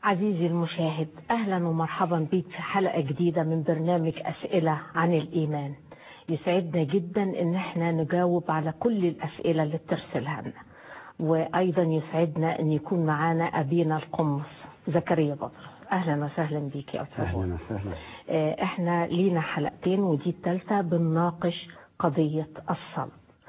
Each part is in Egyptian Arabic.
عزيزي المشاهد أهلا ومرحبا بك في حلقة جديدة من برنامج أسئلة عن الإيمان يسعدنا جدا إن احنا نجاوب على كل الأسئلة اللي بترسلها لنا وأيضا يسعدنا إن يكون معانا أبينا القمص زكريا بطرس أهلا وسهلا بيك يا أستاذ اهلا وسهلا آه، احنا لينا حلقتين ودي الثالثة بنناقش قضية الصلب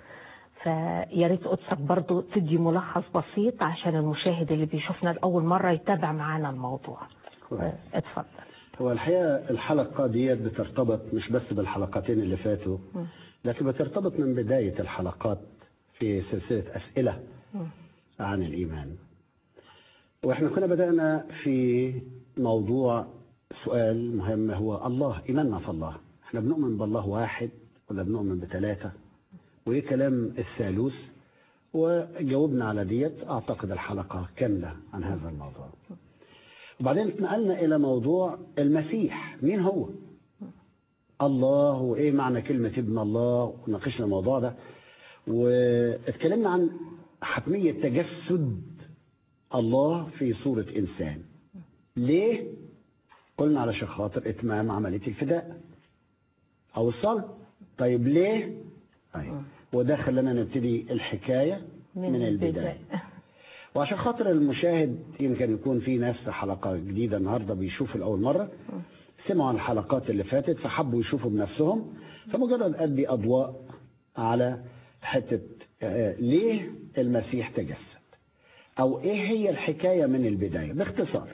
فيا ريت قدسك برضو تدي ملخص بسيط عشان المشاهد اللي بيشوفنا لأول مرة يتابع معانا الموضوع كويس. آه، اتفضل هو الحقيقه الحلقه ديت بترتبط مش بس بالحلقتين اللي فاتوا لكن بترتبط من بدايه الحلقات في سلسله اسئله عن الايمان واحنا كنا بدانا في موضوع سؤال مهم هو الله ايماننا في الله احنا بنؤمن بالله واحد ولا بنؤمن بثلاثه وايه كلام الثالوث وجاوبنا على ديت اعتقد الحلقه كامله عن هذا الموضوع وبعدين اتنقلنا الى موضوع المسيح مين هو الله وايه معنى كلمه ابن الله وناقشنا الموضوع ده واتكلمنا عن حتميه تجسد الله في صوره انسان ليه قلنا علشان خاطر اتمام عمليه الفداء او الصلب طيب ليه طيب وده خلانا نبتدي الحكايه من, من البدايه وعشان خاطر المشاهد يمكن يكون في ناس في حلقة جديدة النهاردة بيشوفوا لأول مرة سمعوا عن الحلقات اللي فاتت فحبوا يشوفوا بنفسهم فمجرد أدي أضواء على حتة آه، ليه المسيح تجسد أو إيه هي الحكاية من البداية باختصار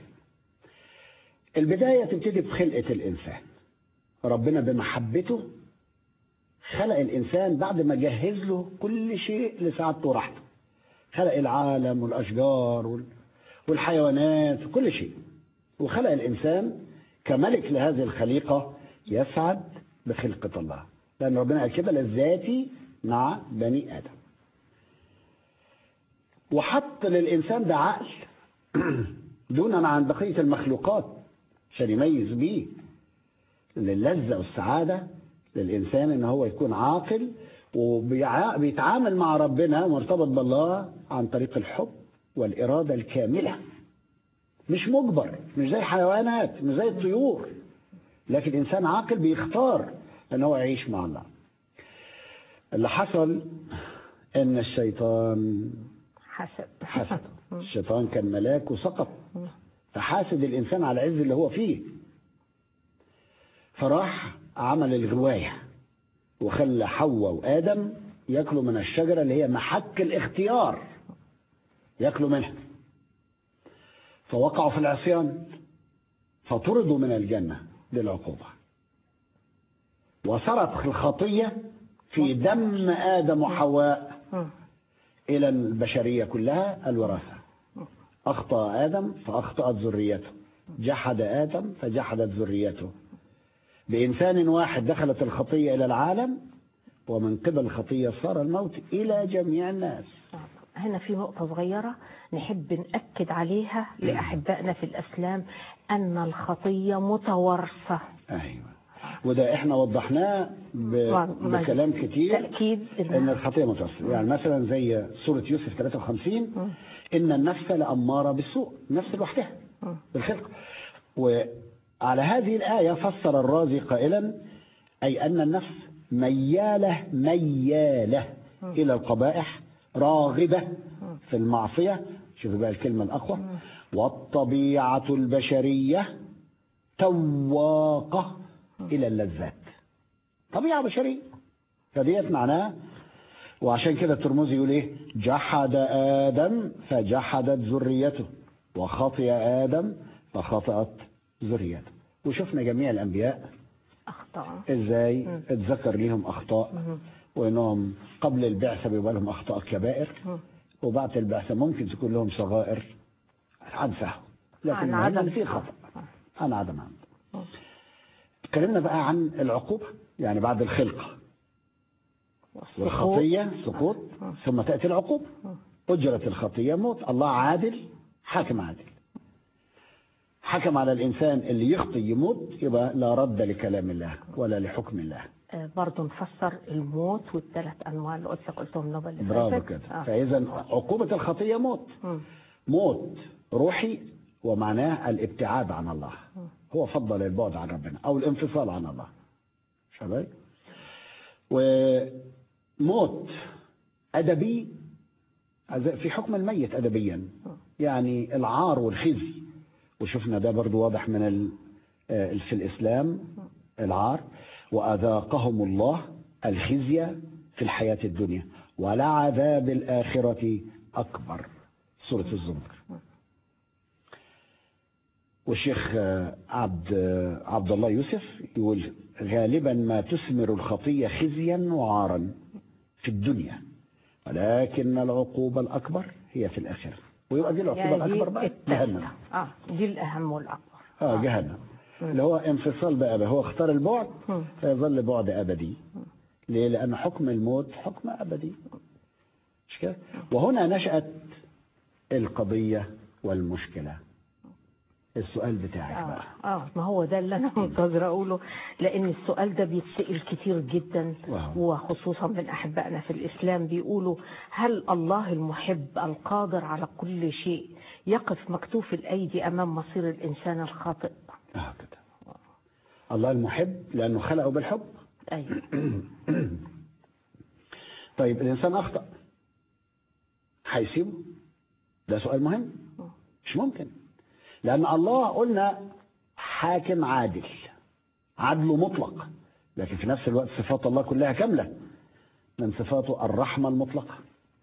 البداية تبتدي بخلقة الإنسان ربنا بمحبته خلق الإنسان بعد ما جهز له كل شيء لسعادته وراحته خلق العالم والاشجار وال- والحيوانات وكل شيء وخلق الانسان كملك لهذه الخليقه يسعد بخلقه الله لان ربنا قال كده لذاتي مع بني ادم وحط للانسان ده عقل دونا عن بقيه المخلوقات عشان يميز بيه للذة والسعادة للإنسان إن هو يكون عاقل وبيتعامل مع ربنا مرتبط بالله عن طريق الحب والإرادة الكاملة مش مجبر مش زي الحيوانات مش زي الطيور لكن إنسان عاقل بيختار إن هو يعيش مع الله اللي حصل إن الشيطان حسب حسد الشيطان كان ملاك وسقط فحاسد الإنسان على العز اللي هو فيه فراح عمل الغواية وخلى حواء وآدم ياكلوا من الشجرة اللي هي محك الاختيار ياكلوا منها فوقعوا في العصيان فطردوا من الجنة للعقوبة وصارت الخطية في دم آدم وحواء مم. إلى البشرية كلها الوراثة أخطأ آدم فأخطأت ذريته جحد آدم فجحدت ذريته بإنسان واحد دخلت الخطية إلى العالم ومن قبل الخطية صار الموت إلى جميع الناس هنا في نقطة صغيرة نحب نأكد عليها لأحبائنا في الأسلام أن الخطية متوارثة أيوة وده احنا وضحناه ب... ما- بكلام كتير تأكيد ان إن الخطيه متوسطه يعني مثلا زي سوره يوسف 53 ان النفس لاماره بالسوء النفس لوحدها بالخلق وعلى هذه الايه فسر الرازي قائلا اي ان النفس مياله مياله الى القبائح راغبه في المعصيه شوف بقى الكلمه الاقوى والطبيعه البشريه تواقه الى اللذات طبيعه بشريه فديت معناها وعشان كده الترمذي يقول ايه جحد ادم فجحدت ذريته وخطئ ادم فخطأت ذريته وشفنا جميع الانبياء أخطأ ازاي اتذكر ليهم اخطاء وانهم قبل البعثه بيبقى لهم اخطاء كبائر وبعد البعثه ممكن تكون لهم صغائر عن سهو لكن عن المهم عدم إن في خطا عن عدم عمد اتكلمنا بقى عن العقوبه يعني بعد الخلقه والخطيه سقوط ثم تاتي العقوبه اجرت الخطيه موت الله عادل حاكم عادل حكم على الانسان اللي يخطي يموت يبقى لا رد لكلام الله ولا لحكم الله آه، برضه نفسر الموت والثلاث انواع اللي قلت قلتهم النوبه اللي برافو فاتت. كده آه. فاذا عقوبه الخطيه موت مم. موت روحي ومعناه الابتعاد عن الله هو فضل البعد عن ربنا او الانفصال عن الله شباب وموت ادبي في حكم الميت ادبيا يعني العار والخزي وشفنا ده برضو واضح من ال- آه، في الاسلام العار واذاقهم الله الخزي في الحياه الدنيا ولعذاب الاخره اكبر سوره الزمر والشيخ آه، عبد آه، عبد الله يوسف يقول غالبا ما تثمر الخطيه خزيا وعارا في الدنيا ولكن العقوبه الاكبر هي في الاخره ويبقى دي العقوبه يعني دي الاكبر بقى التالتة. جهنم اه دي الاهم والاكبر اه جهنم اللي هو انفصال بأبه هو اختار البعد مم. فيظل بعد أبدي ليه؟ لأن حكم الموت حكم أبدي مش كده؟ وهنا نشأت القضية والمشكلة السؤال بتاعك اه بقى اه ما هو ده اللي انا منتظره اقوله لان السؤال ده بيتسال كتير جدا واو. وخصوصا من احبائنا في الاسلام بيقولوا هل الله المحب القادر على كل شيء يقف مكتوف الايدي امام مصير الانسان الخاطئ اه كده الله المحب لأنه خلقه بالحب ايوه طيب الإنسان أخطأ هيسيبه ده سؤال مهم مش ممكن لأن الله قلنا حاكم عادل عدله مطلق لكن في نفس الوقت صفات الله كلها كاملة من صفاته الرحمة المطلقة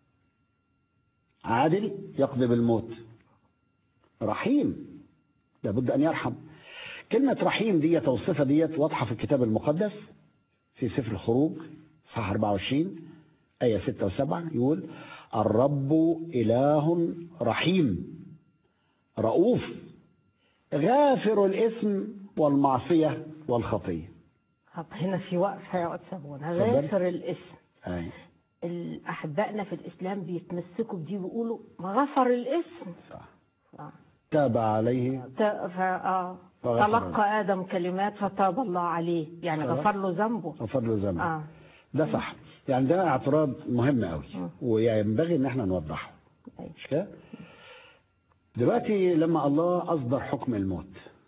عادل يقضي بالموت رحيم لابد أن يرحم كلمة رحيم ديت أو الصفة ديت واضحة في الكتاب المقدس في سفر الخروج صح 24 آية 6 و7 يقول الرب إله رحيم رؤوف غافر الإثم والمعصية والخطية طب هنا في وقفه يا استاذ سابونا اتفضل. غافر الاسم أي ال- احبائنا في الاسلام بيتمسكوا بدي بيقولوا غفر الاسم صح آه. تاب عليه ت- ف- آه. فغفر تلقى ادم كلمات فتاب الله عليه يعني خلاص. غفر له ذنبه غفر له ذنبه اه ده صح يعني ده اعتراض مهم قوي مم. وينبغي ان احنا نوضحه أيوة. مش كده دلوقتي لما الله اصدر حكم الموت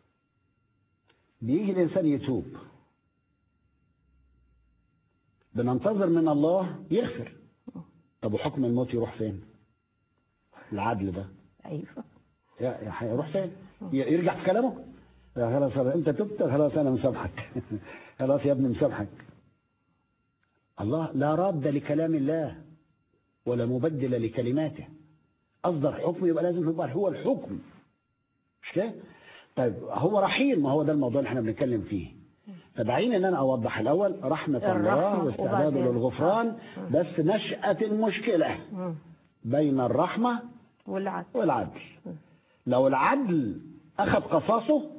بيجي الانسان يتوب بننتظر من الله يغفر طب وحكم الموت يروح فين العدل ده ايوه يا يا هيروح فين ي- يرجع في كلامه يا خلاص خلاص انت تبت خلاص انا مسامحك خلاص يا ابني مسامحك الله لا راد لكلام الله ولا مبدل لكلماته اصدر حكم يبقى لازم يبقى هو الحكم مش كده طيب هو رحيم ما هو ده الموضوع اللي احنا بنتكلم فيه فدعيني ان انا اوضح الاول رحمه الله الرحمة واستعداده وبعدين- للغفران آه. بس نشأة المشكله مم. بين الرحمه والعدل والعدل لو العدل اخذ قصاصه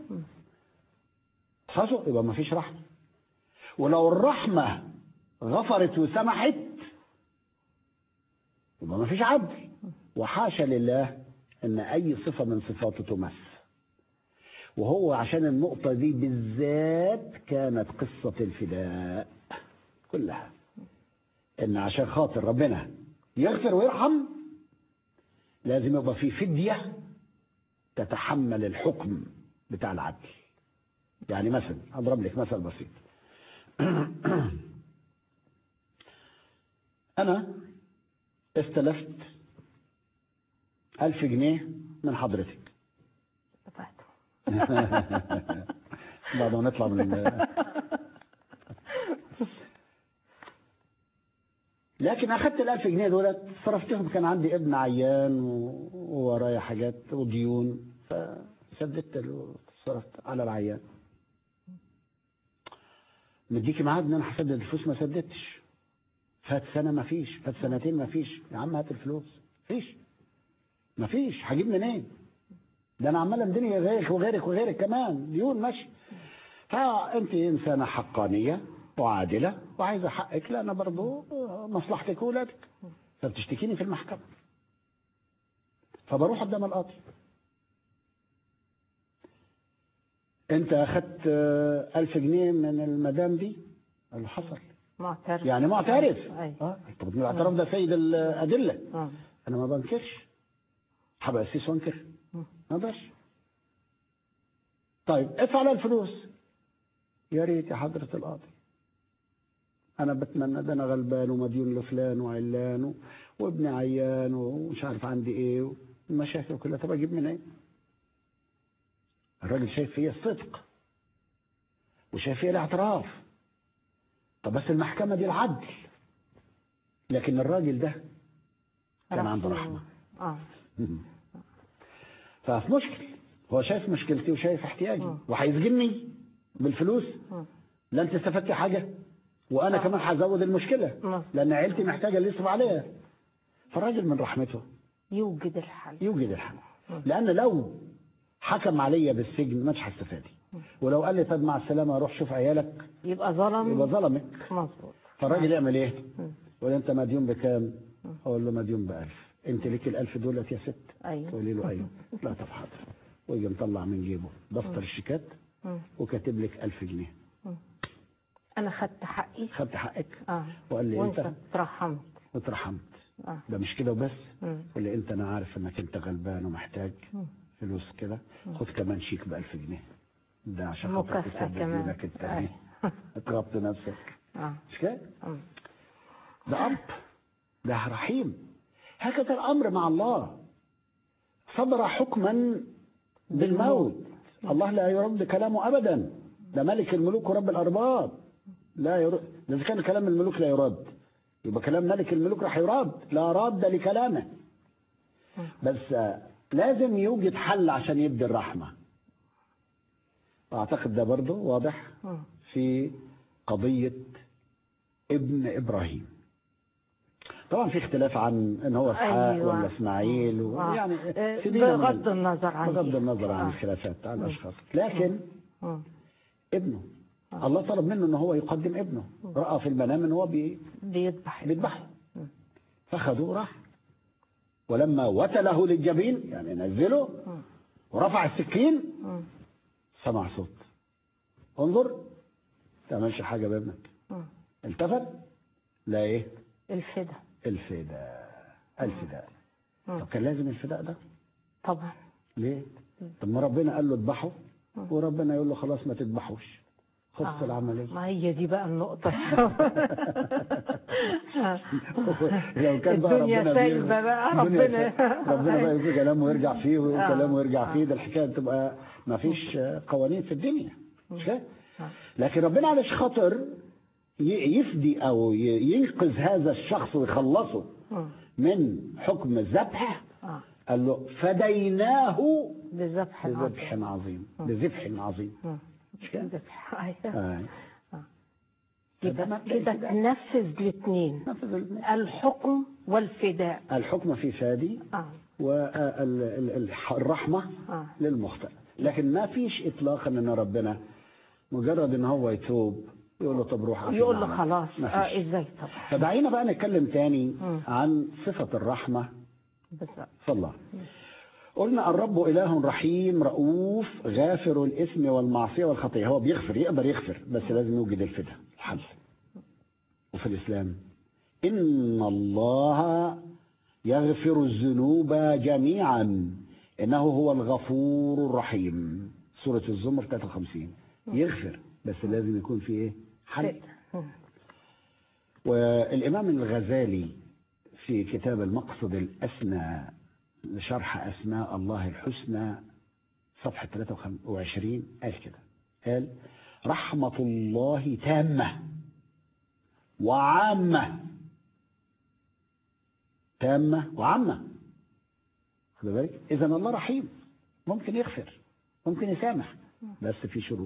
قصاصه يبقى ما فيش رحمه ولو الرحمه غفرت وسمحت يبقى ما فيش عدل وحاشا لله ان اي صفه من صفاته تمس وهو عشان النقطه دي بالذات كانت قصه الفداء كلها ان عشان خاطر ربنا يغفر ويرحم لازم يبقى في فدية تتحمل الحكم بتاع العدل يعني مثلا أضرب لك مثل بسيط أنا استلفت ألف جنيه من حضرتك اتفقت بعد ما نطلع من ال- لكن اخدت الألف جنيه دولت صرفتهم كان عندي ابن عيان و- وورايا حاجات وديون فسددت ال- صرفت على العيان مديكي ميعاد ان انا هسدد الفلوس ما سددتش فات سنه ما فيش فات سنتين ما فيش يا عم هات الفلوس فيش ما فيش هجيب منين ده انا عمال امدني غيرك وغيرك وغيرك كمان ديون ماشي فانت انسانه حقانيه وعادله وعايزه حقك لان برضه مصلحتك واولادك فبتشتكيني في المحكمه فبروح قدام القاضي انت اخدت آه، ألف جنيه من المدام دي قال له حصل معترف يعني معترف أيوة. اه طب الاعتراف ده سيد الادله آه. انا ما بنكرش هبقى اسيس وانكر مم. ما بقاش طيب ادفع على الفلوس يا ريت يا حضرة القاضي أنا بتمنى ده أنا غلبان ومديون لفلان وعلان و- وابني عيان ومش عارف عندي إيه المشاكل كلها طب أجيب منين؟ إيه؟ الراجل شايف فيا الصدق وشايف فيا الاعتراف طب بس المحكمة دي العدل لكن الراجل ده كان عنده رحمة اه ففي مشكل هو شايف مشكلتي وشايف احتياجي مم. وهيسجنني بالفلوس مم. لا انت استفدت حاجه وانا آه. كمان هزود المشكله مم. لان عيلتي محتاجه اللي يصرف عليها فالراجل من رحمته يوجد الحل يوجد الحل مم. لان لو حكم عليا بالسجن مش هستفادي ولو قال لي طب مع السلامه روح شوف عيالك يبقى ظلم يبقى ظلمك مظبوط فالراجل يعمل ايه؟ مم. يقول انت مديون بكام؟ اقول له مديون ب 1000 انت ليك ال 1000 دولت يا ست ايوه تقولي له ايوه لا طب حاضر ويجي مطلع من جيبه دفتر الشيكات مم. وكاتب لك 1000 جنيه انا خدت حقي خدت حقك اه وقال لي وانت انت اترحمت واترحمت اه ده مش كده وبس مم. قال لي انت انا عارف انك انت غلبان ومحتاج مم. فلوس كده خد كمان شيك ب 1000 جنيه ده عشان خاطر مكافأة تسدد كمان. لك انت أي. دي اتربط نفسك اه مش كده؟ مم. ده اب ده رحيم هكذا الامر مع الله صدر حكما بالموت الله لا يرد كلامه ابدا ده ملك الملوك ورب الارباب لا يرد ده اذا كان كلام الملوك لا يرد يبقى كلام ملك الملوك راح يرد لا راد لكلامه بس آه، لازم يوجد حل عشان يبدي الرحمه واعتقد ده برضه واضح مم. في قضيه ابن ابراهيم طبعا في اختلاف عن ان هو اسحاق أيوة. ولا اسماعيل و... آه. يعني آه، سيبينا من- بغض النظر عن بغض دي. النظر عن آه. الخلافات عن الاشخاص لكن مم. ابنه الله طلب منه ان هو يقدم ابنه راى في المنام ان هو بي- بيذبح بيذبحه فخذوه وراح ولما وتله للجبين يعني نزله ورفع السكين مم. سمع صوت انظر ما تعملش حاجه بابنك مم. التفت لا ايه الفدا الفداء الفداء مم. طب كان لازم الفداء ده طبعا ليه طب ما ربنا قال له اذبحه وربنا يقول له خلاص ما تذبحوش خد آه. العمليه ما هي دي بقى النقطة لو كان بقى الدنيا ربنا سايبة بي- بقى الدنيا ربنا سايبة. ربنا بقى يقول كلامه ويرجع فيه ويقول آه. كلامه ويرجع آه. فيه ده الحكايه تبقى ما فيش قوانين في الدنيا مش كده؟ آه. لكن ربنا علش خاطر ي- يفدي او ي- ينقذ هذا الشخص ويخلصه مم. من حكم الذبح آه. قال له فديناه بذبح بذبح العظيم. عظيم بذبح عظيم مم. مش كده؟ ذبح أيوة. آه. يبقى فده كده مبدأ تنفذ الاثنين نفذ ال- الحكم والفداء الحكم في فادي آه. والرحمة آه. للمخطئ لكن ما فيش إطلاقا أن ربنا مجرد أن هو يتوب يقول له طب روح عفي يقول له عنك. خلاص ما اه فيش. ازاي طبعا فدعينا بقى نتكلم تاني مم. عن صفة الرحمة بالظبط في الله قلنا الرب إله رحيم رؤوف غافر الإثم والمعصية والخطيئة هو بيغفر يقدر يغفر بس لازم يوجد الفداء الحل وفي الإسلام إن الله يغفر الذنوب جميعا إنه هو الغفور الرحيم سورة الزمر 53 يغفر بس لازم يكون في إيه حل مم. والإمام الغزالي في كتاب المقصد الأسنى لشرح أسماء الله الحسنى صفحة 23 قال كده قال رحمة الله تامة وعامة تامة وعامة خد بالك إذا الله رحيم ممكن يغفر ممكن يسامح بس في شروط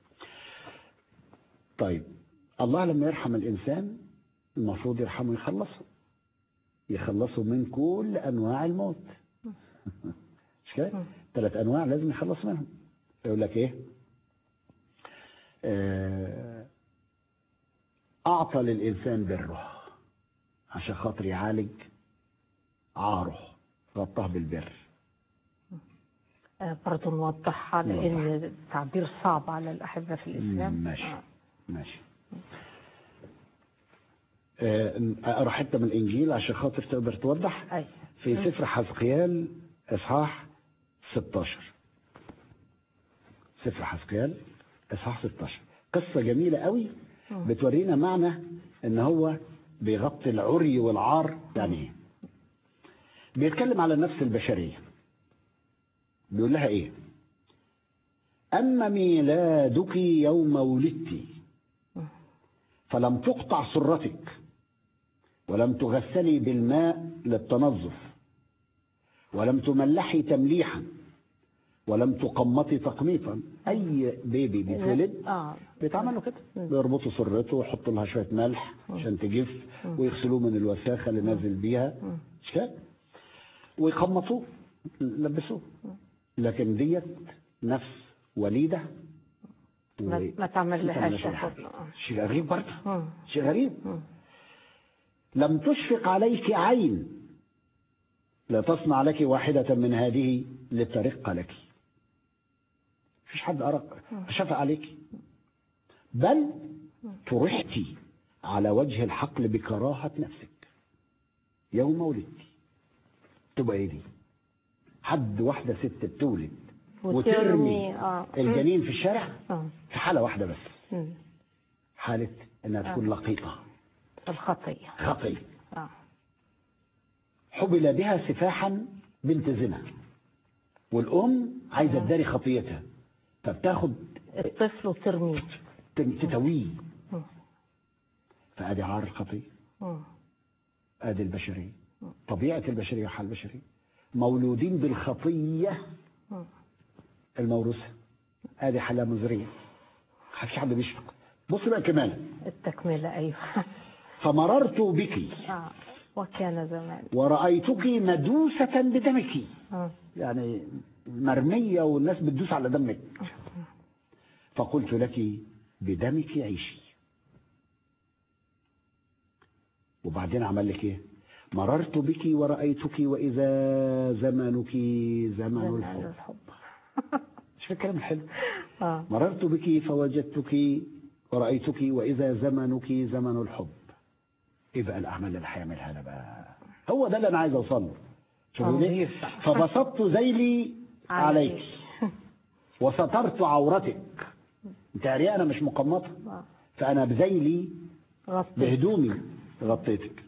طيب الله لما يرحم الإنسان المفروض يرحمه يخلصه يخلصه من كل أنواع الموت مش كده؟ ثلاث أنواع لازم يخلص منهم يقول لك إيه؟ آه، أعطى للإنسان بره عشان خاطر يعالج عاره غطاه بالبر آه، برضه نوضحها لان التعبير صعب على الاحبه في الاسلام ماشي آه. ماشي آه، اقرا حته من الانجيل عشان خاطر تقدر توضح أي. في سفر حزقيال اصحاح 16 سفر حسقيال اصحاح 16 قصه جميله قوي بتورينا معنى ان هو بيغطي العري والعار يعني ايه بيتكلم على النفس البشريه بيقول لها ايه اما ميلادك يوم ولدت فلم تقطع سرتك ولم تغسلي بالماء للتنظف ولم تملحي تمليحا ولم تقمطي تقميطا اي بيبي بيتولد اه بيتعمل له كده بيربطوا سرته ويحطوا لها شويه ملح عشان تجف ويغسلوه من الوساخه اللي نازل بيها مش كده ويقمطوه لبسوه لكن ديت نفس وليده ما, و- ما تعمل لهاش تعملش حاجة. حضن. آه. شيء غريب برضه مم. شيء غريب لم تشفق عليك عين لتصنع لك واحدة من هذه لترق لك مفيش حد أرق شفق عليك بل طرحت على وجه الحقل بكراهة نفسك يوم ولدت تبقى ايه دي حد واحدة ست بتولد وترمي، وترمي آه. الجنين في الشارع آه. في حالة واحدة بس مم. حالة انها تكون لقيطة الخطيه خطية اه حبل بها سفاحا بنت زنا والام عايزه تداري خطيتها فبتاخد الطفل وترميه تم- تتويه مم. فادي عار الخطيه مم. ادي البشريه طبيعه البشريه وحال البشريه مولودين بالخطيه مم. الموروثه ادي حاله مزريه مفيش حد بيشفق بص بقى كمان التكمله ايوه فمررت بك اه وكان زمان ورأيتك مدوسة بدمك اه يعني مرمية والناس بتدوس على دمك فقلت لك بدمك عيشي وبعدين عمل لك ايه مررت بك ورأيتك وإذا زمنك زمن زمان الحب الحب مش فاكر الكلام الحلو اه مررت بك فوجدتك ورأيتك وإذا زمنك زمن الحب ايه بقى الأعمال اللي هيعملها أنا بقى هو ده اللي أنا عايز أوصل له شوفوا ليه تنظيف بقى. فبسطت ذيلي عليك وسترت عورتك انت عريانة مش مقمطة آه. فأنا بذيلي غطي بهدومي غطيتك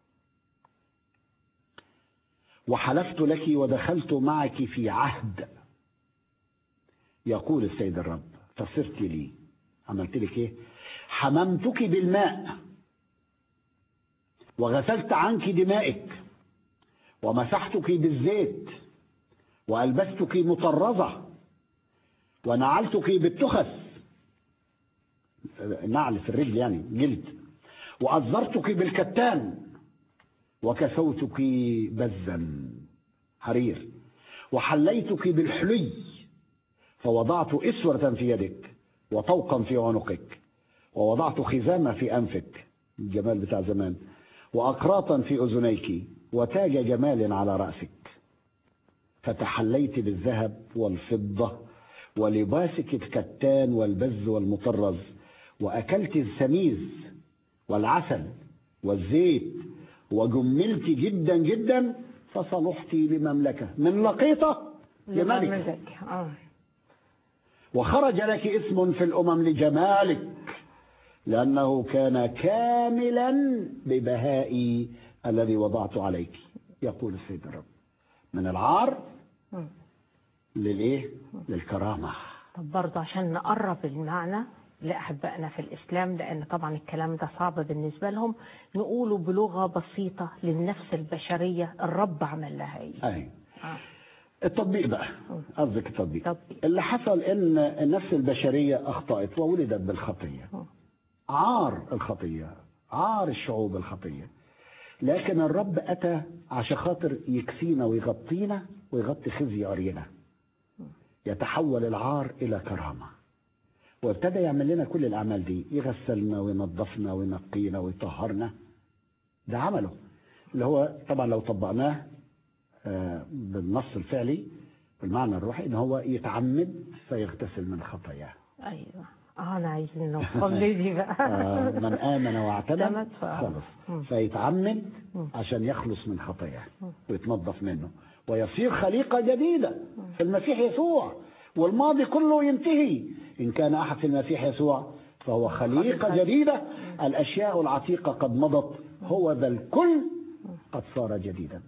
وحلفت لك ودخلت معك في عهد يقول السيد الرب فصرت لي عملت لك ايه حممتك بالماء وغسلت عنك دمائك ومسحتك بالزيت والبستك مطرزه ونعلتك بالتخس نعل في الرجل يعني جلد وأزرتك بالكتان وكسوتك بزا حرير وحليتك بالحلي فوضعت إسورة في يدك وطوقا في عنقك ووضعت خزامة في أنفك الجمال بتاع زمان وأقراطا في أذنيك وتاج جمال على رأسك فتحليت بالذهب والفضة ولباسك الكتان والبز والمطرز وأكلت السميز والعسل والزيت وجملت جدا جدا فصلحت لمملكة من لقيطة لملك لملك اه وخرج لك اسم في الأمم لجمالك لأنه كان كاملا ببهائي الذي وضعت عليك يقول السيد الرب من العار مم. للإيه للكرامة طب برضه عشان نقرب المعنى لأحبائنا في الإسلام لأن طبعا الكلام ده صعب بالنسبة لهم نقوله بلغة بسيطة للنفس البشرية الرب عمل لها إيه أي آه. التطبيق بقى قصدك التطبيق تطبيق. اللي حصل ان النفس البشريه اخطات وولدت بالخطيه آه. عار الخطيه عار الشعوب الخطيه لكن الرب اتى عشان خاطر يكفينا ويغطينا ويغطي خزي عرينا يتحول العار الى كرامه وابتدى يعمل لنا كل الاعمال دي يغسلنا وينظفنا وينقينا ويطهرنا ده عمله اللي هو طبعا لو طبقناه آه، بالنص الفعلي بالمعنى الروحي ان هو يتعمد فيغتسل من خطاياه أيوه اه أنا عايزين نوصل لي بقى آه، من امن واعتمد اعتمد ف- خلص مم. فيتعمد عشان يخلص من خطاياه ويتنظف منه ويصير خليقه جديده في المسيح يسوع والماضي كله ينتهي إن كان أحد في المسيح يسوع فهو خليقة جديدة الأشياء العتيقة قد مضت هو ذا الكل قد صار جديدا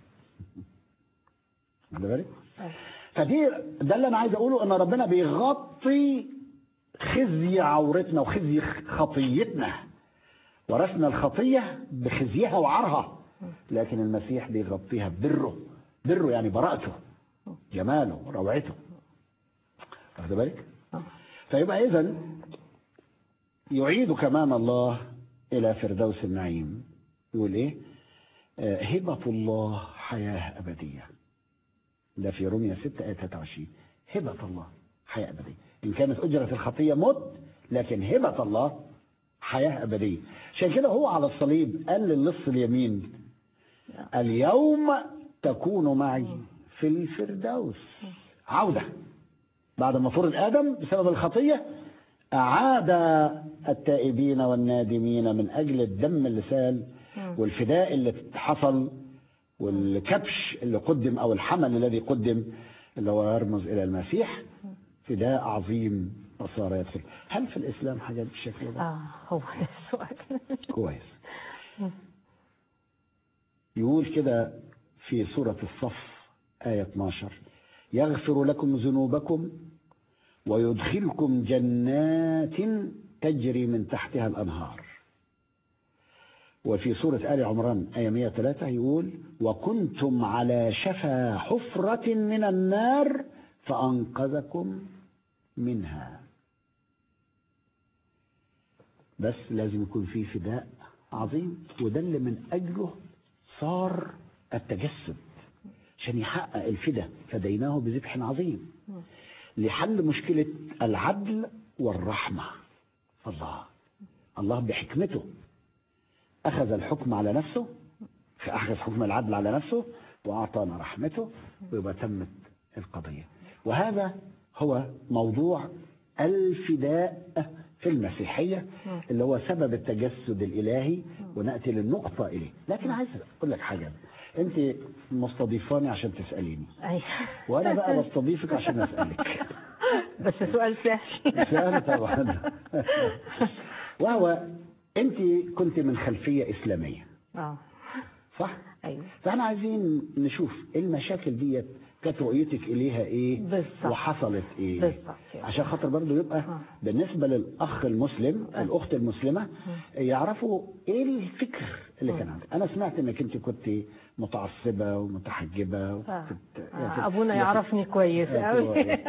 واخد بالك؟ فدي ده اللي انا عايز اقوله ان ربنا بيغطي خزي عورتنا وخزي خطيتنا ورثنا الخطيه بخزيها وعرها لكن المسيح بيغطيها ببره بره يعني براءته جماله روعته واخد بالك؟ فيبقى اذا يعيد كمان الله الى فردوس النعيم يقول ايه؟ آه، هبة الله حياة أبدية ده في روميا 6 آية 23 هبة الله حياة أبدية إن كانت أجرة الخطية موت لكن هبة الله حياة أبدية عشان كده هو على الصليب قال للص اليمين اليوم تكون معي في الفردوس عودة بعد ما فرض آدم بسبب الخطية أعاد التائبين والنادمين من أجل الدم اللي سال والفداء اللي حصل والكبش اللي قدم أو الحمل الذي قدم اللي هو يرمز إلى المسيح فداء عظيم وصار يدخل هل في الإسلام حاجات بالشكل ده؟ اه هو ده السؤال كويس يقول كده في سورة الصف آية 12 يغفر لكم ذنوبكم ويدخلكم جنات تجري من تحتها الأنهار وفي سورة آل عمران آية 103 يقول وكنتم على شفا حفرة من النار فأنقذكم منها بس لازم يكون في فداء عظيم وده اللي من أجله صار التجسد عشان يحقق الفداء فديناه بذبح عظيم لحل مشكلة العدل والرحمة الله الله بحكمته أخذ الحكم على نفسه أخذ حكم العدل على نفسه وأعطانا رحمته ويبقى تمت القضية وهذا هو موضوع الفداء في المسيحية اللي هو سبب التجسد الإلهي ونأتي للنقطة إليه لكن عايز أقول لك حاجة أنت مستضيفاني عشان تسأليني أيوة. وأنا بقى بستضيفك عشان أسألك بس سؤال سهل سؤال طبعا وهو أنت كنت من خلفية إسلامية اه صح؟ ايوه فاحنا عايزين نشوف إيه المشاكل ديت كانت رؤيتك اليها ايه بالظبط. وحصلت ايه بالظبط كده. عشان خاطر برضه يبقى آه. بالنسبه للاخ المسلم آه. الاخت المسلمه يعرفوا ايه الفكر اللي كان عندك انا سمعت انك انت كنت متعصبه ومتحجبه آه. وكنت آه. ابونا يعرفني كويس قوي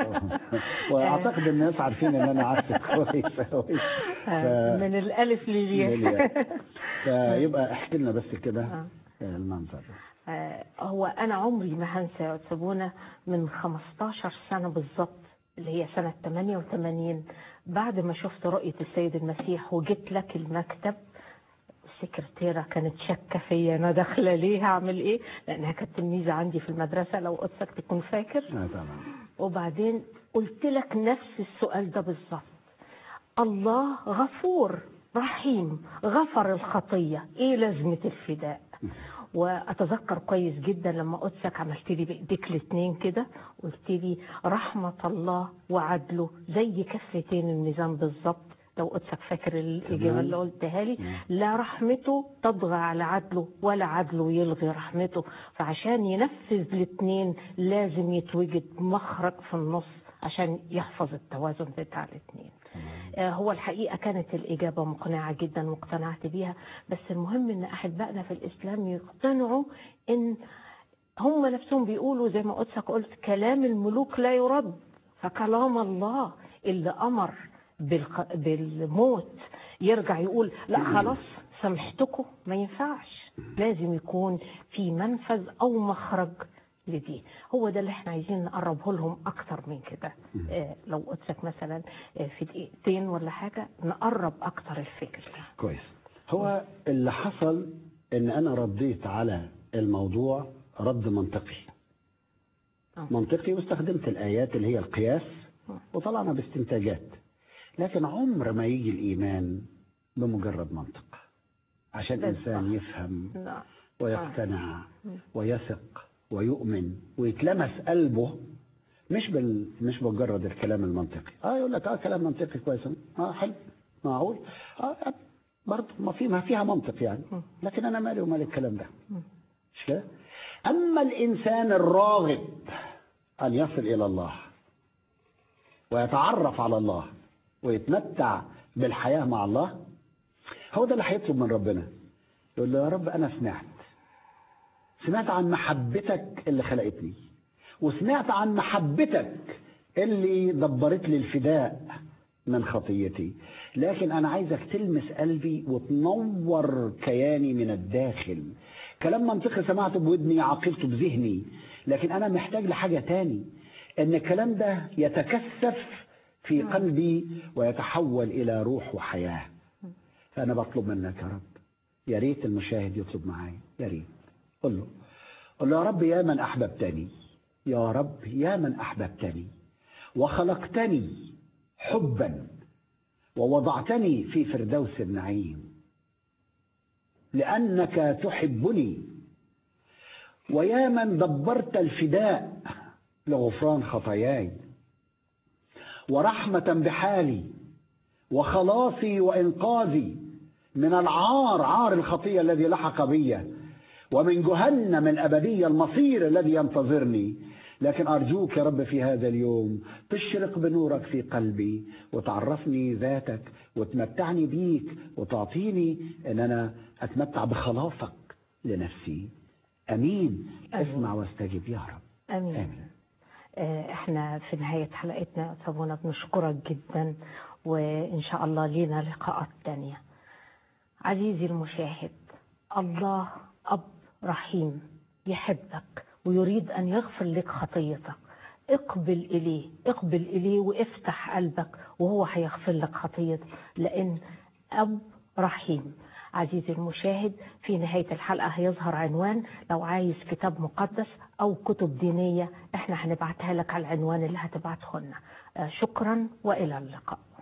واعتقد الناس عارفين ان انا عارفك كويس قوي من الالف للياء للياء. فيبقى احكي لنا بس كده آه. المنظر آه، هو انا عمري ما هنسى يا سابونا من 15 سنه بالظبط اللي هي سنه 88 بعد ما شفت رؤيه السيد المسيح وجيت لك المكتب السكرتيره كانت شاكه فيا انا داخله ليه هعمل ايه لانها كانت تلميذه عندي في المدرسه لو قدسك تكون فاكر اه طبعا وبعدين قلت لك نفس السؤال ده بالظبط الله غفور رحيم غفر الخطية ايه لازمة الفداء واتذكر كويس جدا لما قدسك عملت لي بايديك الاتنين كده قلت لي رحمة الله وعدله زي كفتين الميزان بالظبط لو قدسك فاكر الإجابة اللي قلتها لي لا رحمته تطغى على عدله ولا عدله يلغي رحمته فعشان ينفذ الاتنين لازم يتوجد مخرج في النص عشان يحفظ التوازن بتاع الاثنين آه هو الحقيقة كانت الإجابة مقنعة جدا واقتنعت بيها بس المهم إن أحبائنا في الإسلام يقتنعوا إن هم نفسهم بيقولوا زي ما قدسك قلت كلام الملوك لا يرد فكلام الله اللي أمر بالق... بالموت يرجع يقول لا خلاص سامحتكم ما ينفعش لازم يكون في منفذ أو مخرج لدي هو ده اللي احنا عايزين نقربه لهم اكتر من كده اه لو قلت مثلا اه في دقيقتين ولا حاجه نقرب اكتر الفكر ده كويس هو اللي حصل ان انا رديت على الموضوع رد منطقي آه. منطقي واستخدمت الايات اللي هي القياس وطلعنا باستنتاجات لكن عمر ما يجي الايمان بمجرد منطق عشان بالظبط. انسان يفهم نعم ويقتنع ويثق ويؤمن ويتلمس قلبه مش بال مش بمجرد الكلام المنطقي اه يقول لك اه كلام منطقي كويس اه حلو معقول اه برضه ما في ما فيها منطق يعني لكن انا مالي ومال الكلام ده مش كده اما الانسان الراغب ان يصل الى الله ويتعرف على الله ويتمتع بالحياه مع الله هو ده اللي هيطلب من ربنا يقول له يا رب انا سمعت سمعت عن محبتك اللي خلقتني وسمعت عن محبتك اللي دبرت لي الفداء من خطيتي لكن انا عايزك تلمس قلبي وتنور كياني من الداخل كلام منطقي سمعته بودني عقلته بذهني لكن انا محتاج لحاجه تاني ان الكلام ده يتكثف في قلبي ويتحول الى روح وحياه فانا بطلب منك يا رب يا ريت المشاهد يطلب معايا يا ريت قل له قل له يا رب يا من احببتني يا رب يا من احببتني وخلقتني حبا ووضعتني في فردوس النعيم لانك تحبني ويا من دبرت الفداء لغفران خطاياي ورحمه بحالي وخلاصي وانقاذي من العار عار الخطيه الذي لحق بي ومن جهنم الابديه المصير الذي ينتظرني لكن ارجوك يا رب في هذا اليوم تشرق بنورك في قلبي وتعرفني ذاتك وتمتعني بيك وتعطيني ان انا اتمتع بخلاصك لنفسي امين اسمع واستجب يا رب امين, آمين. احنا في نهايه حلقتنا سابونا بنشكرك جدا وان شاء الله لينا لقاءات تانية عزيزي المشاهد الله اب رحيم يحبك ويريد ان يغفر لك خطيتك اقبل اليه اقبل اليه وافتح قلبك وهو هيغفر لك خطيتك لان اب رحيم عزيزي المشاهد في نهاية الحلقة هيظهر عنوان لو عايز كتاب مقدس أو كتب دينية احنا هنبعتها لك على العنوان اللي هتبعته لنا شكرا وإلى اللقاء